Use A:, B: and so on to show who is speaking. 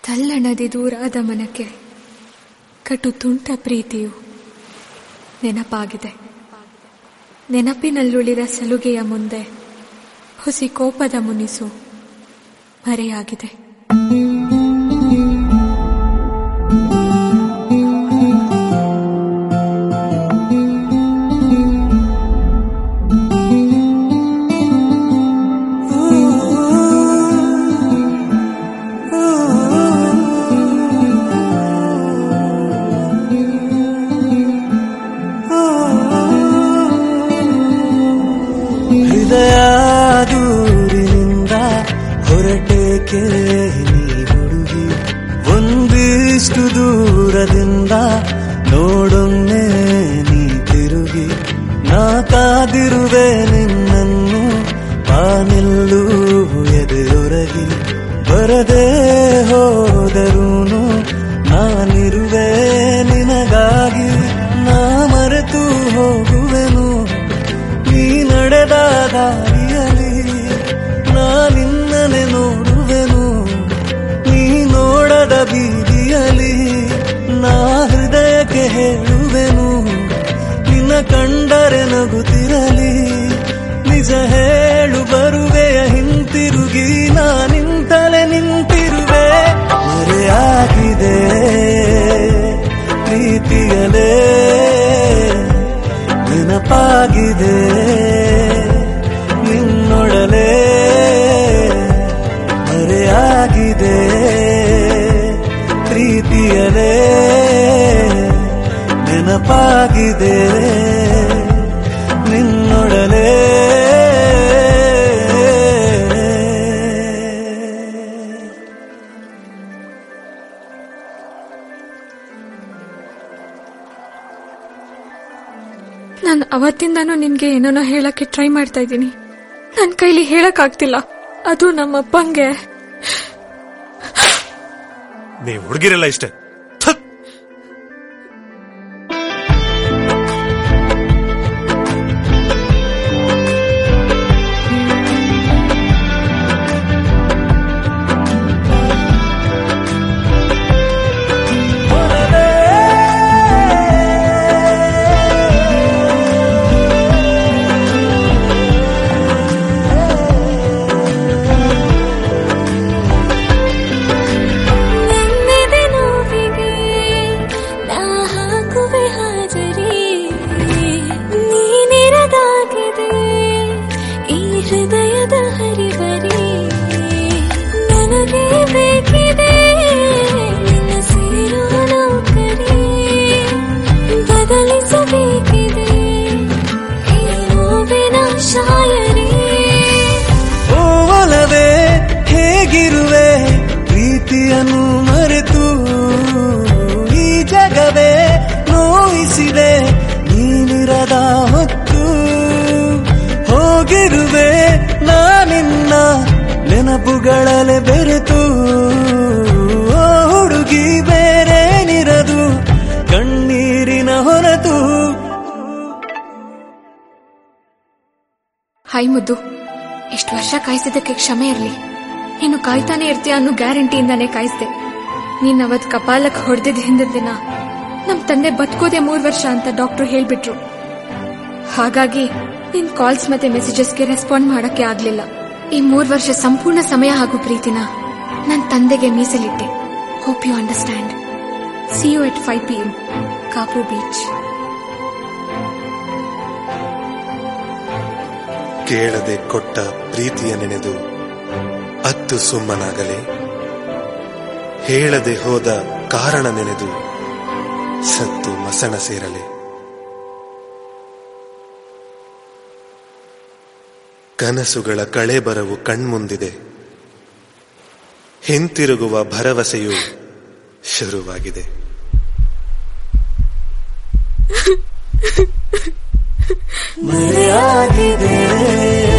A: ತಲ್ಲಣದಿ ದೂರಾದ ಮನಕ್ಕೆ ಕಟು ತುಂಟ ಪ್ರೀತಿಯು ನೆನಪಾಗಿದೆ ನೆನಪಿನಲ್ಲುಳಿದ ಸಲುಗೆಯ ಮುಂದೆ ಹುಸಿ ಕೋಪದ ಮುನಿಸು ಮರೆಯಾಗಿದೆ
B: ಹೃದಯ ದೂರಿನಿಂದ ಹೊರಟೇಕೆ ನೀ ಹುಡುಗಿ ಒಂದಿಷ್ಟು ದೂರದಿಂದ ನೋಡೊಮ್ಮೆ ನೀ ತಿರುಗಿ ನಾ ಕಾದಿರುವೆ ನಿನ್ನನ್ನು ಬಾನೆಲ್ಲೂ ಎದೆಯೊರಗಿ ಬರದೆ ಹೋದರೂನು ನಾನಿರುವೆ ನಿನಗಾಗಿ ನಾ ಮರೆತು ಹೋಗುವೆನು ನೀ ನಡೆದ ದಾರಿಯಲಿ ನಾ ನಿನ್ನನೆ ನೋಡುವೆನು ನೀ ನೋಡದ ಬೀದಿಯಲಿ ನಾ ಹೃದಯಕ್ಕೆ ಹೇಳುವೆನು ನಿನ್ನ ಕಂಡರೆ ನಗುತ್ತಿರಲಿ ನಿಜ ಹೇಳು ಬರುವೆಯ ಹಿಂತಿರುಗಿ ನಾ ನಿಂತಲೆ ನಿಂತಿರುವೆ ಮರೆಯಾಗಿದೆ ಪ್ರೀತಿಯಲೇ ನೆನಪಾಗಿದೆ ನಿನ್ನೊಡಲೆ ಮರೆಯಾಗಿದೆ ಪ್ರೀತಿಯಲೇ ನೆನಪಾಗಿದೆ ನಿನ್ನೊಡಲೆ
A: ನಾನು ಅವತ್ತಿಂದಾನು ನಿನ್ಗೆ ಏನೇನೋ ಹೇಳಕ್ಕೆ ಟ್ರೈ ಮಾಡ್ತಾ ಇದ್ದೀನಿ ನನ್ನ ಕೈಲಿ ಹೇಳಕ್ಕಾಗ್ತಿಲ್ಲ ಅದು ನಮ್ಮಪ್ಪಂಗೆ
C: ನೀವು ಹುಡುಗಿರೆಲ್ಲ ಇಷ್ಟೇ ಥು.
D: ನನ್ನೆದೆ ನೋವಿಗೆ ನಾ ಹಾಕುವೆ ಹಾಜರಿ ನೀನಿರದಾಗಿದೆ ಈ ಹೃದಯದ ಹರಿಬರಿ ನನಗೆ ಬೇಕಿದೆ ನಿನ್ನ ಸೇರೋ ನೌಕರಿ ಬದಲಿಸಬೇಕಿದೆ ಈ ನೋವಿನ ಶಾಯರಿ
B: ಓ ಒಲವೇ ಹೇಗಿರುವೆ ಪ್ರೀತಿಯನ್ನು ಮರೆತು ಈ ಜಗವೇ ನೋಯಿಸಿದೆ ನೀನಿರದ ಹೊತ್ತು ಹೋಗಿರುವೆ ನಾನಿನ್ನ ನೆನಪುಗಳಲೆ ಬೆರೆತು ಓ ಹುಡುಗಿ ಬೇರೇನಿರದು ಕಣ್ಣೀರಿನ ಹೊರತು
A: ಹಾಯ್ ಮುದ್ದು ಇಷ್ಟು ವರ್ಷ ಕಾಯಿಸಿದ್ದಕ್ಕೆ ಕ್ಷಮೆ ಇರಲಿ ನೀನು ಕಾಯ್ತಾನೆ ಇರ್ತೀಯ ಅನ್ನೋ ಗ್ಯಾರಂಟಿಯಿಂದಾನೇ ಕಾಯಿಸ್ದೆ ನೀನ್ ಅವತ್ ಕಪಾಲಕ್ ಹೊಡೆದಿದ್ದ ಹಿಂದಿನ ದಿನ ನಮ್ ತಂದೆ ಬದುಕೋದೆ ಮೂರ್ ವರ್ಷ ಅಂತ ಡಾಕ್ಟರ್ ಹೇಳ್ಬಿಟ್ರು ಹಾಗಾಗಿ ನಿನ್ ಕಾಲ್ಸ್ ಮತ್ತೆ ಮೆಸೇಜಸ್ಗೆ ರೆಸ್ಪಾಂಡ್ ಮಾಡಕ್ಕೆ ಆಗ್ಲಿಲ್ಲ ಈ ಮೂರ್ ವರ್ಷ ಸಂಪೂರ್ಣ ಸಮಯ ಹಾಗೂ ಪ್ರೀತಿನ ನನ್ ತಂದೆಗೆ ಮೀಸಲಿಟ್ಟೆ hope you understand C U at five P M Kapu beach
C: ಕೇಳದೆ ಕೊಟ್ಟ ಪ್ರೀತಿಯ ನೆನೆದು ಅತ್ತು ಸುಮ್ಮನಾಗಲೇ ಹೇಳದೆ ಹೋದ ಕಾರಣ ನೆನೆದು ಸತ್ತು ಮಸಣ ಸೇರಲೆ ಕನಸುಗಳ ಕಳೆಬರವು ಕಣ್ಮುಂದಿದೆ ಹಿಂತಿರುಗುವ ಭರವಸೆಯು ಶುರುವಾಗಿದೆ
B: ಮರೆಯಾಗಿದೆ